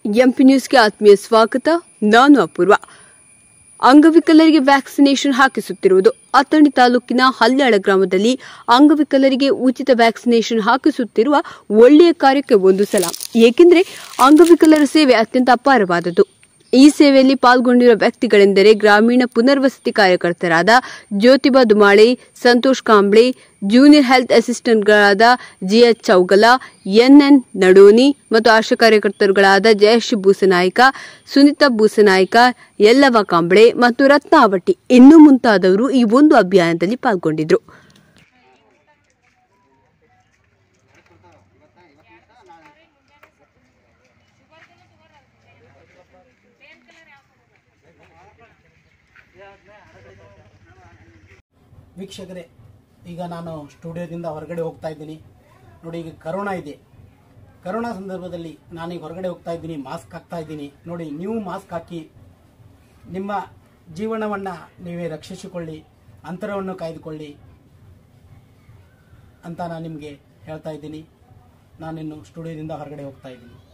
MP ನ್ಯೂಸ್ಗೆ ಆತ್ಮೀಯ ಸ್ವಾಗತ ನಾನು ಅಪೂರ್ವ ಅಂಗವಿಕಲರಿಗೆ ವ್ಯಾಕ್ಸಿನೇಷನ್ ಹಾಕಿಸುತ್ತಿರುವುದು ಅಥಣಿ ತಾಲೂಕಿನ ಹಲ್ಯಾಳ ಗ್ರಾಮದಲ್ಲಿ ಅಂಗವಿಕಲರಿಗೆ ಉಚಿತ ವ್ಯಾಕ್ಸಿನೇಷನ್ ಹಾಕಿಸುತ್ತಿರುವ ಒಳ್ಳೆಯ ಕಾರ್ಯಕ್ಕೆ ಒಂದು ಸಲ ಏಕೆಂದರೆ ಅಂಗವಿಕಲರ ಸೇವೆ ಅತ್ಯಂತ ಅಪಾರವಾದದ್ದು ಈ ಸೇವೆಯಲ್ಲಿ ಪಾಲ್ಗೊಂಡಿರುವ ವ್ಯಕ್ತಿಗಳೆಂದರೆ ಗ್ರಾಮೀಣ ಪುನರ್ವಸತಿ ಕಾರ್ಯಕರ್ತರಾದ ಜ್ಯೋತಿಬಾ ದುಮಾಳೆ ಸಂತೋಷ್ ಕಾಂಬ್ಳೆ ಜೂನಿಯರ್ ಹೆಲ್ತ್ ಅಸಿಸ್ಟೆಂಟ್ಗಳಾದ ಜಿಎಚ್ ಚೌಗಲ ಎನ್ಎನ್ ನಡೋನಿ ಮತ್ತು ಆಶಾ ಕಾರ್ಯಕರ್ತರುಗಳಾದ ಜಯಶ್ರೀ ಬೂಸನಾಯ್ಕ ಸುನೀತಾ ಬೂಸನಾಯ್ಕ ಯಲ್ಲವ ಕಾಂಬ್ಳೆ ಮತ್ತು ರತ್ನಾವಟಿ ಇನ್ನೂ ಮುಂತಾದವರು ಈ ಒಂದು ಅಭಿಯಾನದಲ್ಲಿ ಪಾಲ್ಗೊಂಡಿದ್ರು ವೀಕ್ಷಕರೇ ಈಗ ನಾನು ಸ್ಟುಡಿಯೋದಿಂದ ಹೊರಗಡೆ ಹೋಗ್ತಾ ಇದ್ದೀನಿ ನೋಡಿ ಈಗ ಕರೋನಾ ಇದೆ ಕರೋನಾ ಸಂದರ್ಭದಲ್ಲಿ ನಾನೀಗ ಹೊರಗಡೆ ಹೋಗ್ತಾ ಇದ್ದೀನಿ ಮಾಸ್ಕ್ ಹಾಕ್ತಾ ಇದ್ದೀನಿ ನೋಡಿ ನೀವು ಮಾಸ್ಕ್ ಹಾಕಿ ನಿಮ್ಮ ಜೀವನವನ್ನು ನೀವೇ ರಕ್ಷಿಸಿಕೊಳ್ಳಿ ಅಂತರವನ್ನು ಕಾಯ್ದುಕೊಳ್ಳಿ ಅಂತ ನಾನು ನಿಮಗೆ ಹೇಳ್ತಾ ಇದ್ದೀನಿ ನಾನಿನ್ನು ಸ್ಟುಡಿಯೋದಿಂದ ಹೊರಗಡೆ ಹೋಗ್ತಾ ಇದ್ದೀನಿ